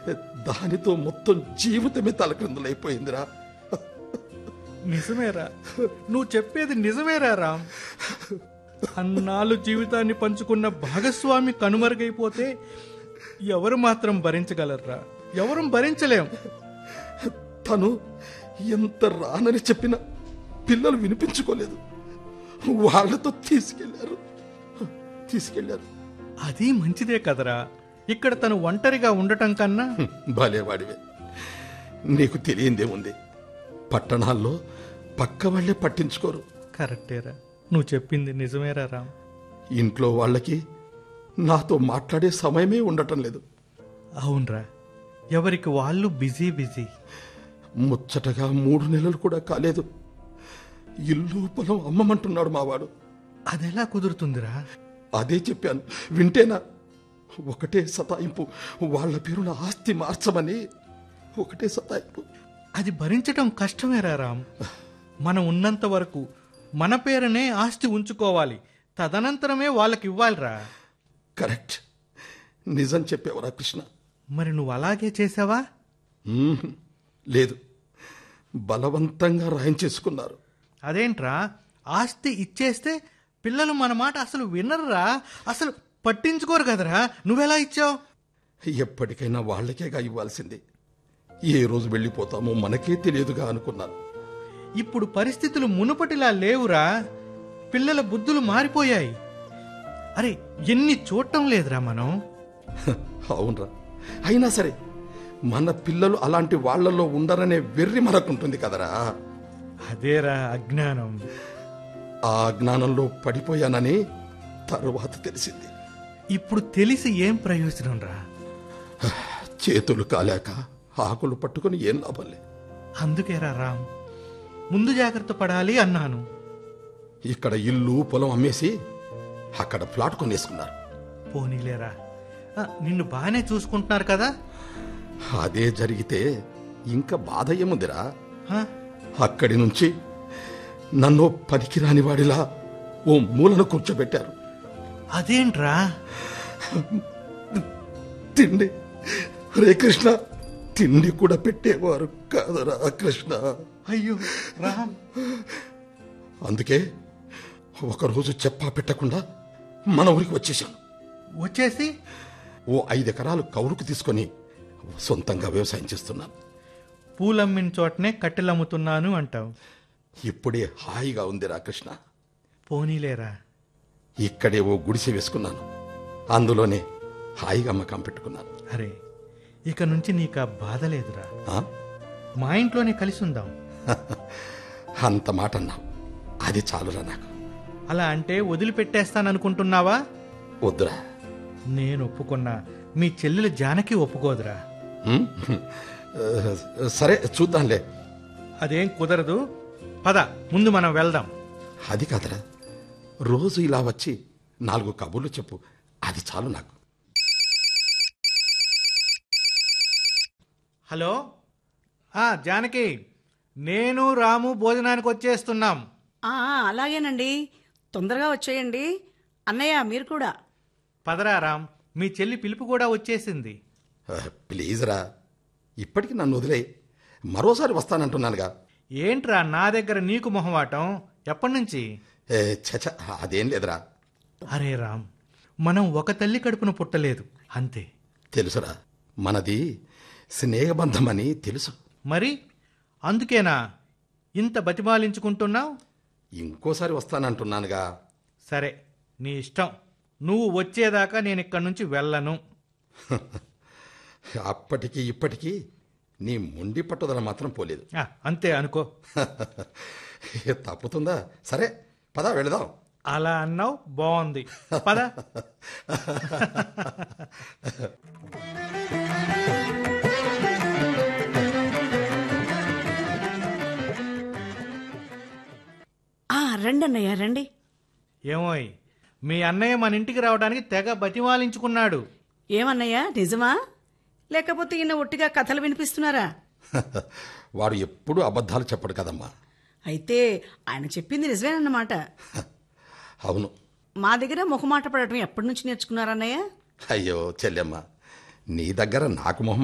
దానితో మొత్తం జీవితమే తలక్రిందులైపోయిందిరా నిజమేరా నువ్వు చెప్పేది నిజమేరా రామ్ అన్నాళ్ళు జీవితాన్ని పంచుకున్న భాగస్వామి కనుమరుగైపోతే ఎవరు మాత్రం భరించగలరా ఎవరు భరించలేం తను ఎంత రానని చెప్పినా పిల్లలు వినిపించుకోలేదు వాళ్ళతో తీసుకెళ్లారు తీసుకెళ్లారు అది మంచిదే కదరా ఇక్కడ తను ఒంటరిగా ఉండటం కన్నా భలేవాడివే నీకు తెలియందేముంది పట్టణాల్లో పక్క వాళ్ళే పట్టించుకోరు కరెక్టేరా నువ్వు చెప్పింది నిజమేరా రామ్ ఇంట్లో వాళ్ళకి నాతో మాట్లాడే సమయమే ఉండటం లేదు అవునరా ఎవరికి వాళ్ళు బిజీ బిజీ ముచ్చటగా మూడు నెలలు కూడా కాలేదు ఇల్లు పొలం అమ్మమంటున్నాడు మావాడు అదెలా కుదురుతుందిరా అదే చెప్పాను వింటేనా ఒకటే సతాయింపు వాళ్ళ పేరున ఆస్తి మార్చమని ఒకటే సతాయింపు అది భరించటం కష్టమేరా రామ్ మనం ఉన్నంత వరకు మన పేరునే ఆస్తి ఉంచుకోవాలి తదనంతరమే వాళ్ళకి ఇవ్వాలిరా కరెక్ట్ నిజం చెప్పేవరా కృష్ణ మరి నువ్వు అలాగే చేసావా మ్మ్. లేదు బలవంతంగా రాయించేసుకున్నారు అదేంట్రా ఆస్తి ఇచ్చేస్తే పిల్లలు మన మాట అసలు వినరురా అసలు పట్టించుకోరు కదరా నువ్వెలా ఇచ్చావు ఎప్పటికైనా వాళ్ళకేగా ఇవ్వాల్సింది ఏ రోజు వెళ్ళిపోతామో మనకే తెలియదుగా అనుకున్నాను ఇప్పుడు పరిస్థితులు మునుపటిలా లేవురా పిల్లల బుద్ధులు మారిపోయాయి అరే ఎన్ని చూడటం లేదురా మనం హ, అవునరా అయినా సరే మన పిల్లలు అలాంటి వాళ్ళల్లో ఉండరనే వెర్రి మనకుంటుంది కదరా అదేరా అజ్ఞానం ఆ జ్ఞానంలో పడిపోయానని తరువాత తెలిసింది ఇప్పుడు తెలిసి ఏం ప్రయోజనం రా చేతులు కాలేక ఆకులు పట్టుకుని ఏం లాభంలే అందుకేరా రామ్ ముందు జాగ్రత్త పడాలి అన్నాను ఇక్కడ ఇల్లు పొలం అమ్మేసి అక్కడ ప్లాట్ కొనేసుకున్నారు పోనీలేరా ఆ, నిన్ను బాగానే చూసుకుంటున్నారు కదా అదే జరిగితే ఇంకా బాధ ఏముందిరా ఆ, అక్కడి నుంచి నన్ను పనికిరాని వాడిలా ఓ మూలను కూర్చోబెట్టారు అదేంట్రా తిండి రే కృష్ణ తిండి కూడా పెట్టేవారు కాదరా కృష్ణ అయ్యో రామ్ అందుకే ఒకరోజు చెప్పా పెట్టకుండా మన ఊరికి వచ్చేసాను వచ్చేసి ఓ ఐదు ఎకరాలు కౌలుకు తీసుకొని సొంతంగా వ్యవసాయం చేస్తున్నాను పూలమ్మిన చోటనే కట్టెలమ్ముతున్నాను అంటావు ఇప్పుడే హాయిగా ఉందిరా కృష్ణ పోనీలేరా ఇక్కడే ఓ గుడిసె వేసుకున్నాను అందులోనే హాయిగా అమ్మకం పెట్టుకున్నాను అరే ఇక నుంచి నీకు ఆ బాధ లేదురా ఆ? మా ఇంట్లోనే కలిసి ఉందాం అంత మాట అన్నావు అది చాలురా నాకు అలా అంటే వదిలిపెట్టేస్తాననుకుంటున్నావా వద్దురా నేను ఒప్పుకున్నా మీ చెల్లెలు జానకి ఒప్పుకోదురా ఉమ్? ఆ, సరే చూద్దాంలే అదేం కుదరదు పద ముందు మనం వెళ్దాం అది కాదురా రోజు ఇలా వచ్చి నాలుగు కబుర్లు చెప్పు అది చాలు నాకు హలో ఆ జానకి నేను రాము భోజనానికి వచ్చేస్తున్నాం ఆ, అలాగేనండి తొందరగా వచ్చేయండి అన్నయ్య మీరు కూడా పదరా రామ్ మీ చెల్లి పిలుపు కూడా వచ్చేసింది ఆ, ప్లీజ్ రా ఇప్పటికి నన్ను వదిలే మరోసారి వస్తానంటున్నానుగా ఏంట్రా నా దగ్గర నీకు మొహమాటం ఎప్పటి నుంచి ఏ, చచ అదేం లేదురా అరే రామ్ మనం ఒక తల్లి కడుపున పుట్టలేదు అంతే తెలుసురా మనది స్నేహబంధం అని తెలుసు మరి అందుకేనా ఇంత బతిమాలించుకుంటున్నావు ఇంకోసారి వస్తానంటున్నానుగా సరే నీ ఇష్టం నువ్వు వచ్చేదాకా నేను ఇక్కడి నుంచి వెళ్ళను అప్పటికి ఇప్పటికీ నీ మొండి పట్టుదల మాత్రం పోలేదు ఆ, అంతే అనుకో తప్పుతుందా సరే పద వెళదాం అలా అన్నావు బాగుంది పద ఆ రండి అన్నయ్య రండి ఏమోయ్ మీ అన్నయ్య మన ఇంటికి రావడానికి తెగ బతిమాలించుకున్నాడు ఏమన్నయ్య నిజమా లేకపోతే ఈయన ఒట్టిగా కథలు వినిపిస్తున్నారా వాడు ఎప్పుడూ అబద్ధాలు చెప్పడు కదమ్మా అయితే ఆయన చెప్పింది నిజమేనన్నమాట అవును మా దగ్గర ముఖమాట పడటం ఎప్పటి నుంచి నేర్చుకున్నారన్నయ్య అయ్యో చెల్లెమ్మ నీ దగ్గర నాకు మొహం